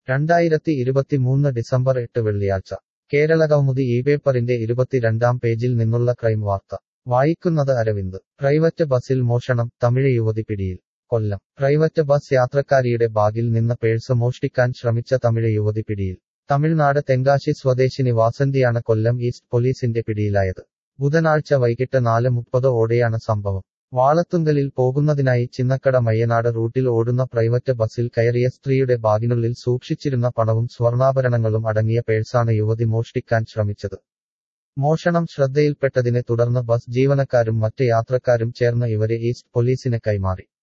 രണ്ടായിരത്തി ഇരുപത്തിമൂന്ന് ഡിസംബർ എട്ട് വെള്ളിയാഴ്ച കേരള കൗമുദി ഈ പേപ്പറിന്റെ ഇരുപത്തിരണ്ടാം പേജിൽ നിന്നുള്ള ക്രൈം വാർത്ത വായിക്കുന്നത് അരവിന്ദ് പ്രൈവറ്റ് ബസിൽ മോഷണം തമിഴ് യുവതി പിടിയിൽ കൊല്ലം പ്രൈവറ്റ് ബസ് യാത്രക്കാരിയുടെ ബാഗിൽ നിന്ന് പേഴ്സ് മോഷ്ടിക്കാൻ ശ്രമിച്ച തമിഴ് യുവതി പിടിയിൽ തമിഴ്നാട് തെങ്കാശി സ്വദേശിനി വാസന്തിയാണ് കൊല്ലം ഈസ്റ്റ് പോലീസിന്റെ പിടിയിലായത് ബുധനാഴ്ച വൈകിട്ട് നാല് മുപ്പത് ഓടെയാണ് സംഭവം വാളത്തുങ്കലിൽ പോകുന്നതിനായി ചിന്നക്കട മയ്യനാട് റൂട്ടിൽ ഓടുന്ന പ്രൈവറ്റ് ബസിൽ കയറിയ സ്ത്രീയുടെ ബാഗിനുള്ളിൽ സൂക്ഷിച്ചിരുന്ന പണവും സ്വർണ്ണാഭരണങ്ങളും അടങ്ങിയ പേഴ്സാണ് യുവതി മോഷ്ടിക്കാൻ ശ്രമിച്ചത് മോഷണം ശ്രദ്ധയിൽപ്പെട്ടതിനെ തുടർന്ന് ബസ് ജീവനക്കാരും മറ്റ് യാത്രക്കാരും ചേർന്ന് ഇവരെ ഈസ്റ്റ് പോലീസിന് കൈമാറി